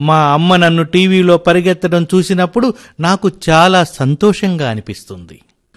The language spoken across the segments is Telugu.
మా అమ్మ నన్ను టీవీలో పరిగెత్తడం చూసినప్పుడు నాకు చాలా సంతోషంగా అనిపిస్తుంది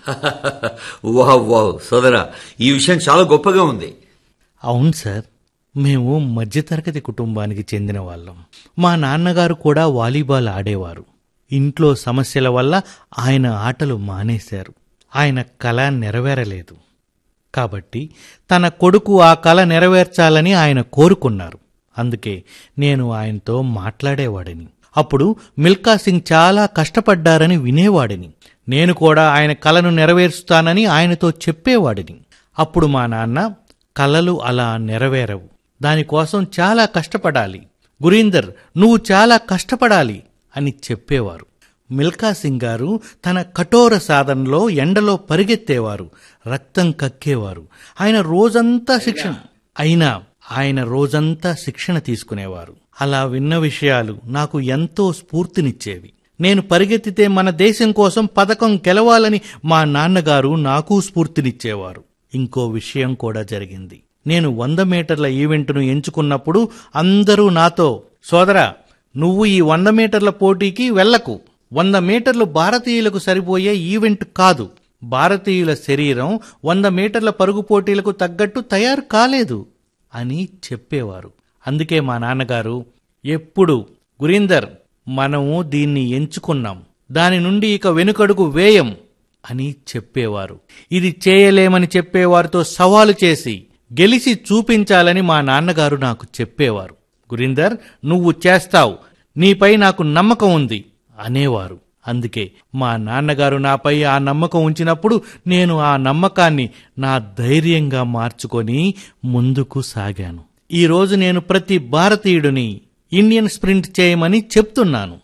వావ్ వావ్ సోదరా ఈ విషయం చాలా గొప్పగా ఉంది అవును సార్ మేము మధ్యతరగతి కుటుంబానికి చెందిన వాళ్ళం మా నాన్నగారు కూడా వాలీబాల్ ఆడేవారు ఇంట్లో సమస్యల వల్ల ఆయన ఆటలు మానేశారు ఆయన కళ నెరవేరలేదు కాబట్టి తన కొడుకు ఆ కళ నెరవేర్చాలని ఆయన కోరుకున్నారు అందుకే నేను ఆయనతో మాట్లాడేవాడిని అప్పుడు మిల్కా సింగ్ చాలా కష్టపడ్డారని వినేవాడిని నేను కూడా ఆయన కలను నెరవేరుస్తానని ఆయనతో చెప్పేవాడిని అప్పుడు మా నాన్న కలలు అలా నెరవేరవు దానికోసం చాలా కష్టపడాలి గురీందర్ నువ్వు చాలా కష్టపడాలి అని చెప్పేవారు మిల్కా సింగ్ గారు తన కఠోర సాధనలో ఎండలో పరిగెత్తేవారు రక్తం కక్కేవారు ఆయన రోజంతా శిక్షణ అయినా ఆయన రోజంతా శిక్షణ తీసుకునేవారు అలా విన్న విషయాలు నాకు ఎంతో స్ఫూర్తినిచ్చేవి నేను పరిగెత్తితే మన దేశం కోసం పథకం గెలవాలని మా నాన్నగారు నాకు స్ఫూర్తినిచ్చేవారు ఇంకో విషయం కూడా జరిగింది నేను వంద మీటర్ల ఈవెంట్ను ఎంచుకున్నప్పుడు అందరూ నాతో సోదరా నువ్వు ఈ వంద మీటర్ల పోటీకి వెళ్లకు వంద మీటర్లు భారతీయులకు సరిపోయే ఈవెంట్ కాదు భారతీయుల శరీరం వంద మీటర్ల పరుగు పోటీలకు తగ్గట్టు తయారు కాలేదు అని చెప్పేవారు అందుకే మా నాన్నగారు ఎప్పుడు గురీందర్ మనము దీన్ని ఎంచుకున్నాం దాని నుండి ఇక వెనుకడుగు వేయం అని చెప్పేవారు ఇది చేయలేమని చెప్పేవారితో సవాలు చేసి గెలిచి చూపించాలని మా నాన్నగారు నాకు చెప్పేవారు గురీందర్ నువ్వు చేస్తావు నీపై నాకు నమ్మకం ఉంది అనేవారు అందుకే మా నాన్నగారు నాపై ఆ నమ్మకం ఉంచినప్పుడు నేను ఆ నమ్మకాన్ని నా ధైర్యంగా మార్చుకొని ముందుకు సాగాను ఈరోజు నేను ప్రతి భారతీయుడిని ఇండియన్ స్ప్రింట్ చేయమని చెప్తున్నాను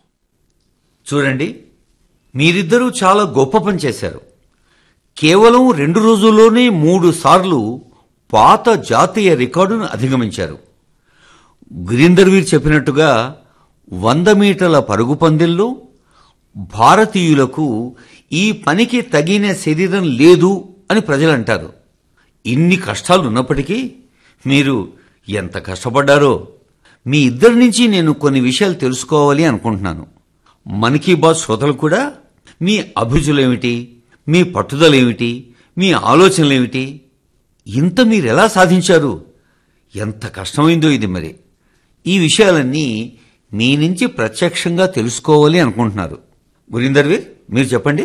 చూడండి మీరిద్దరూ చాలా గొప్ప పని చేశారు కేవలం రెండు రోజుల్లోనే మూడు సార్లు పాత జాతీయ రికార్డును అధిగమించారు గురీందర్ వీర్ చెప్పినట్టుగా వంద మీటర్ల పరుగు పందెంలో భారతీయులకు ఈ పనికి తగిన శరీరం లేదు అని ప్రజలు అంటారు ఇన్ని కష్టాలు ఉన్నప్పటికీ మీరు ఎంత కష్టపడ్డారో మీ ఇద్దరి నుంచి నేను కొన్ని విషయాలు తెలుసుకోవాలి అనుకుంటున్నాను మన్ కీ బాత్ శ్రోతలు కూడా మీ అభిరుచులేమిటి మీ పట్టుదలేమిటి మీ ఆలోచనలేమిటి ఇంత మీరు ఎలా సాధించారు ఎంత కష్టమైందో ఇది మరి ఈ విషయాలన్నీ మీ నుంచి ప్రత్యక్షంగా తెలుసుకోవాలి అనుకుంటున్నారు గురీందర్ వీర్ మీరు చెప్పండి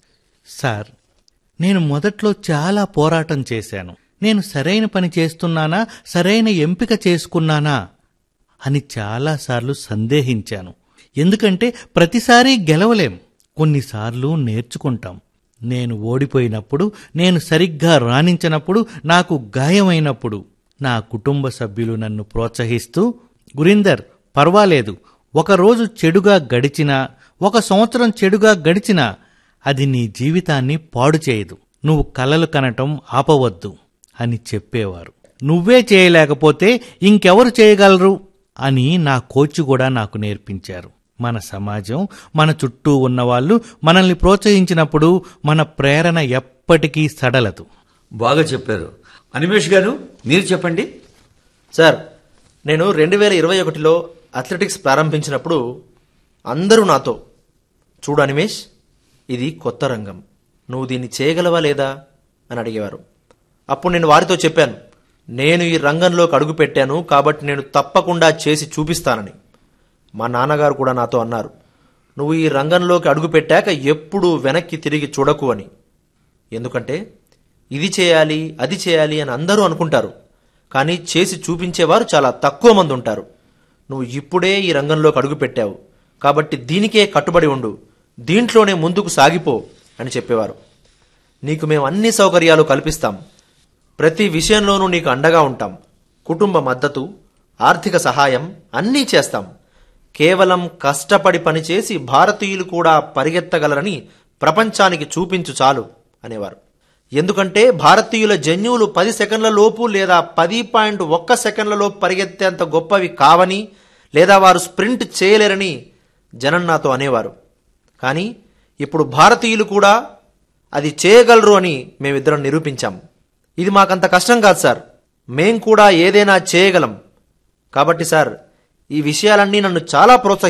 సార్ నేను మొదట్లో చాలా పోరాటం చేశాను నేను సరైన పని చేస్తున్నానా సరైన ఎంపిక చేసుకున్నానా అని చాలాసార్లు సందేహించాను ఎందుకంటే ప్రతిసారి గెలవలేం కొన్నిసార్లు నేర్చుకుంటాం నేను ఓడిపోయినప్పుడు నేను సరిగ్గా రాణించినప్పుడు నాకు గాయమైనప్పుడు నా కుటుంబ సభ్యులు నన్ను ప్రోత్సహిస్తూ గురీందర్ పర్వాలేదు ఒకరోజు చెడుగా గడిచినా ఒక సంవత్సరం చెడుగా గడిచినా అది నీ జీవితాన్ని పాడు చేయదు నువ్వు కలలు కనటం ఆపవద్దు అని చెప్పేవారు నువ్వే చేయలేకపోతే ఇంకెవరు చేయగలరు అని నా కోచ్ కూడా నాకు నేర్పించారు మన సమాజం మన చుట్టూ ఉన్నవాళ్ళు మనల్ని ప్రోత్సహించినప్పుడు మన ప్రేరణ ఎప్పటికీ సడలదు బాగా చెప్పారు అనిమేష్ గారు మీరు చెప్పండి సార్ నేను రెండు వేల ఇరవై ఒకటిలో అథ్లెటిక్స్ ప్రారంభించినప్పుడు అందరూ నాతో చూడు అనిమేష్ ఇది కొత్త రంగం నువ్వు దీన్ని చేయగలవా లేదా అని అడిగేవారు అప్పుడు నేను వారితో చెప్పాను నేను ఈ రంగంలోకి అడుగు పెట్టాను కాబట్టి నేను తప్పకుండా చేసి చూపిస్తానని మా నాన్నగారు కూడా నాతో అన్నారు నువ్వు ఈ రంగంలోకి అడుగు పెట్టాక ఎప్పుడూ వెనక్కి తిరిగి చూడకు అని ఎందుకంటే ఇది చేయాలి అది చేయాలి అని అందరూ అనుకుంటారు కానీ చేసి చూపించేవారు చాలా తక్కువ మంది ఉంటారు నువ్వు ఇప్పుడే ఈ రంగంలోకి అడుగు పెట్టావు కాబట్టి దీనికే కట్టుబడి ఉండు దీంట్లోనే ముందుకు సాగిపో అని చెప్పేవారు నీకు మేము అన్ని సౌకర్యాలు కల్పిస్తాం ప్రతి విషయంలోనూ నీకు అండగా ఉంటాం కుటుంబ మద్దతు ఆర్థిక సహాయం అన్నీ చేస్తాం కేవలం కష్టపడి పనిచేసి భారతీయులు కూడా పరిగెత్తగలరని ప్రపంచానికి చూపించు చాలు అనేవారు ఎందుకంటే భారతీయుల జన్యువులు పది సెకండ్ల లోపు లేదా పది పాయింట్ ఒక్క సెకండ్ల లోపు పరిగెత్తేంత గొప్పవి కావని లేదా వారు స్ప్రింట్ చేయలేరని జనం నాతో అనేవారు కానీ ఇప్పుడు భారతీయులు కూడా అది చేయగలరు అని మేమిద్దరం నిరూపించాం ఇది మాకంత కష్టం కాదు సార్ మేం కూడా ఏదైనా చేయగలం కాబట్టి సార్ ఈ విషయాలన్నీ నన్ను చాలా ప్రోత్సహించాయి